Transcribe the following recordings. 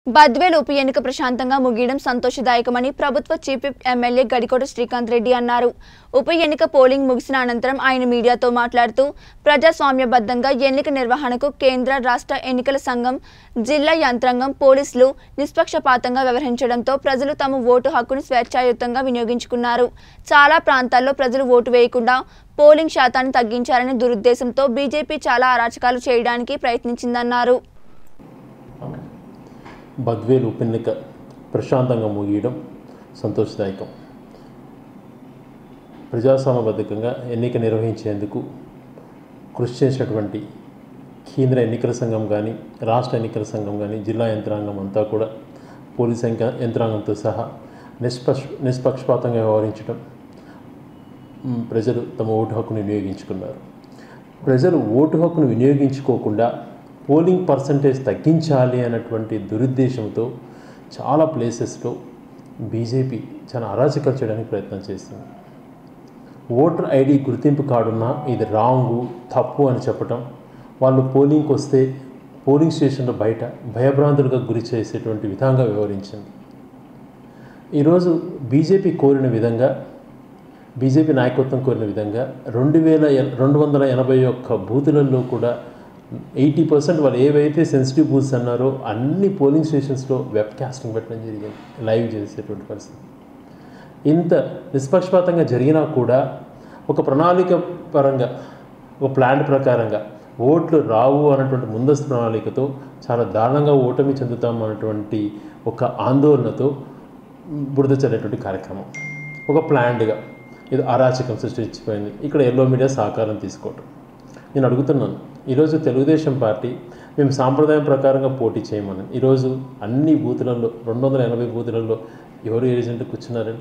బద్వేల్ ఉప ఎన్నిక ప్రశాంతంగా ముగియడం సంతోషదాయకమని ప్రభుత్వ chief whip MLA Gadikota Srikanth Reddy అన్నారు ఉప ఎన్నిక పోలింగ్ ముగిసిన అనంతరం ఆయన మీడియాతో మాట్లాడుతూ ప్రజాస్వామ్యబద్ధంగా ఎన్నిక నిర్వహణకు కేంద్ర రాష్ట్ర ఎన్నికల సంఘం జిల్లా యంత్రాంగం పోలీసులు నిష్పక్షపాతంగా వ్యవహరించడంతో ప్రజలు తమ ఓటు హక్కును స్వేచ్ఛాయుతంగా వినియోగించుకున్నారు చాలా ప్రాంతాల్లో ప్రజలు ఓటు వేయకుండా పోలింగ్ శాతాన్ని తగ్గించారనే దురుద్దేశంతో బీజేపీ చాలా అరాచకాలు చేయడానికి ప్రయత్నించిందన్నారు బద్వేల్ ఉప ఎన్నిక ప్రశాంతంగా ముగియడం సంతోషదాయకం ప్రజాస్వామ్యబద్ధకంగా ఎన్నిక నిర్వహించేందుకు కృషి చేసినటువంటి కేంద్ర ఎన్నికల సంఘం కానీ రాష్ట్ర ఎన్నికల సంఘం కానీ జిల్లా యంత్రాంగం అంతా కూడా పోలీస్ యంక- యంత్రాంగంతో సహా నిష్పక్ష నిష్పక్షపాతంగా వ్యవహరించడం మ్, ప్రజలు తమ ఓటు హక్కును వినియోగించుకున్నారు ప్రజలు ఓటు హక్కును వినియోగించుకోకుండా పోలింగ్ పర్సంటేజ్ తగ్గించాలి అన్నటువంటి దురుద్దేశంతో చాలా ప్లేసెస్లో బీజేపీ చాలా అరాచకాలు చేయడానికి ప్రయత్నం చేస్తుంది ఓటర్ ఐడి గుర్తింపు కార్డున్నా ఇది రాంగు తప్పు అని చెప్పటం వాళ్ళు పోలింగ్కి వస్తే పోలింగ్ స్టేషన్ల బయట భయభ్రాంతులుగా గురి చేసేటువంటి విధంగా వ్యవహరించింది ఈరోజు బీజేపీ కోరిన విధంగా బీజేపీ నాయకత్వం కోరిన విధంగా రెండు వేల ఎన్- రెండు వందల ఎనభై ఒక్క బూతులలో కూడా ఎయిటీ పర్సెంట్ వాళ్ళు ఏవైతే సెన్సిటివ్ బూత్స్ అన్నారో అన్ని పోలింగ్ స్టేషన్స్లో వెబ్ కాస్టింగ్ పెట్టడం జరిగింది లైవ్ చేసేటువంటి పరిస్థితి ఇంత నిష్పక్షపాతంగా జరిగినా కూడా ఒక ప్రణాళిక పరంగా ఒక ప్లాన్ ప్రకారంగా ఓట్లు రావు అన్నటువంటి ముందస్తు ప్రణాళికతో చాలా దారుణంగా ఓటమి చెందుతాం అన్నటువంటి ఒక ఆందోళనతో బురద చల్లేటువంటి కార్యక్రమం ఒక ప్లాన్డ్గా ఇది అరాచకం సృష్టించిపోయింది ఇక్కడ ఎల్లో మీడియా సహకారం తీసుకోవటం నేను అడుగుతున్నాను ఈరోజు తెలుగుదేశం పార్టీ మేము సాంప్రదాయం ప్రకారంగా పోటీ చేయమని ఈరోజు అన్ని బూతులలో రెండు వందల ఎనభై బూతులలో ఎవరు ఏజెంట్ కూర్చున్నారండి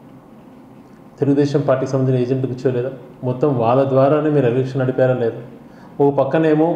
తెలుగుదేశం పార్టీకి సంబంధించిన ఏజెంట్ కూర్చోలేదా మొత్తం వాళ్ళ ద్వారానే మీరు ఎలక్షన్ నడిపారా లేదా ఓ పక్కనేమో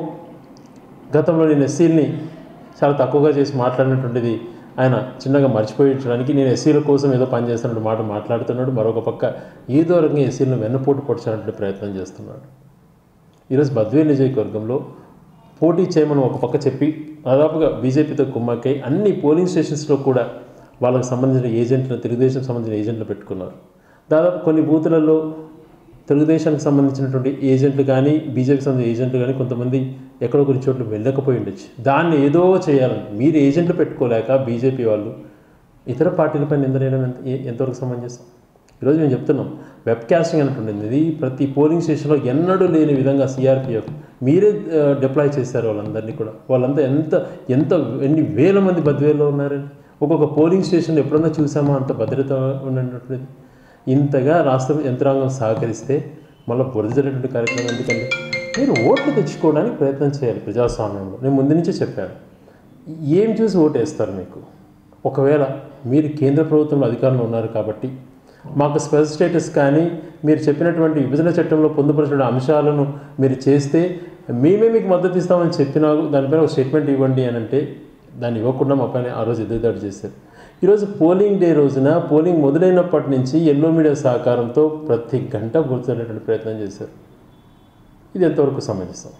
గతంలో నేను ఎస్సీలని చాలా తక్కువగా చేసి మాట్లాడినటువంటిది ఆయన చిన్నగా మర్చిపోయించడానికి నేను ఎస్సీల కోసం ఏదో పని చేస్తున్నట్టు మాట మాట్లాడుతున్నాడు మరొక పక్క ఏదో రకంగా ఎస్సీలను వెన్నపోటు పొడిచాలంటే ప్రయత్నం చేస్తున్నాడు ఈరోజు బద్వేల్ నియోజకవర్గంలో పోటీ చేయమని ఒక పక్క చెప్పి దాదాపుగా బీజేపీతో కుమ్మక్కై అన్ని పోలింగ్ స్టేషన్స్లో కూడా వాళ్ళకి సంబంధించిన ఏజెంట్లను తెలుగుదేశం సంబంధించిన ఏజెంట్లు పెట్టుకున్నారు దాదాపు కొన్ని బూతులలో తెలుగుదేశానికి సంబంధించినటువంటి ఏజెంట్లు కానీ బీజేపీకి సంబంధించిన ఏజెంట్లు కానీ కొంతమంది ఎక్కడో కొన్ని చోట్ల వెళ్ళకపోయి ఉండొచ్చు దాన్ని ఏదో చేయాలని మీరు ఏజెంట్లు పెట్టుకోలేక బీజేపీ వాళ్ళు ఇతర పార్టీలపై నిందనేయడం ఎంత ఏ- ఎంతవరకు సమంజసం ఈరోజు మేము చెప్తున్నాం వెబ్ కాస్టింగ్ అనేటువంటిది ఇది ప్రతి పోలింగ్ స్టేషన్లో ఎన్నడూ లేని విధంగా సిఆర్పిఎఫ్ మీరే డిప్లాయ్ చేశారు వాళ్ళందరినీ కూడా వాళ్ళంతా ఎంత ఎంత ఎన్ని వేల మంది బద్వేల్లో ఉన్నారండి ఒక్కొక్క పోలింగ్ స్టేషన్ ఎప్పుడన్నా చూసామా అంత భద్రత ఉన్నటువంటిది ఇంతగా రాష్ట్ర యంత్రాంగం సహకరిస్తే మళ్ళీ బురదజేటటువంటి కార్యక్రమం ఎందుకండి మీరు ఓట్లు తెచ్చుకోవడానికి ప్రయత్నం చేయాలి ప్రజాస్వామ్యంలో నేను ముందు నుంచే చెప్పాను ఏం చూసి ఓటు వేస్తారు మీకు ఒకవేళ మీరు కేంద్ర ప్రభుత్వంలో అధికారంలో ఉన్నారు కాబట్టి మాకు స్పెషల్ స్టేటస్ కానీ మీరు చెప్పినటువంటి విభజన చట్టంలో పొందుపరిచిన అంశాలను మీరు చేస్తే మేమే మీకు మద్దతు ఇస్తామని చెప్పినా దానిపైన ఒక స్టేట్మెంట్ ఇవ్వండి అని అంటే దాన్ని ఇవ్వకుండా మా పైన ఆ రోజు ఎదురుదాడి చేశారు ఈరోజు పోలింగ్ డే రోజున పోలింగ్ మొదలైనప్పటి నుంచి ఎల్లో మీడియా సహకారంతో ప్రతి గంట గుర్తున్నటువంటి ప్రయత్నం చేశారు ఇది ఎంతవరకు సమంజసం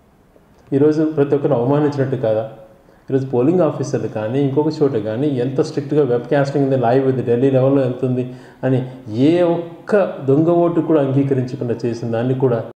ఈరోజు ప్రతి ఒక్కరు అవమానించినట్టు కాదా ఈరోజు పోలింగ్ ఆఫీసర్లు కానీ ఇంకొక చోట కానీ ఎంత స్ట్రిక్ట్గా వెబ్ కాస్టింగ్ ఉంది లైవ్ ఉంది ఢిల్లీ లెవెల్లో ఎంత ఉంది అని ఏ ఒక్క దొంగ ఓటు కూడా అంగీకరించకుండా చేసిన దాన్ని కూడా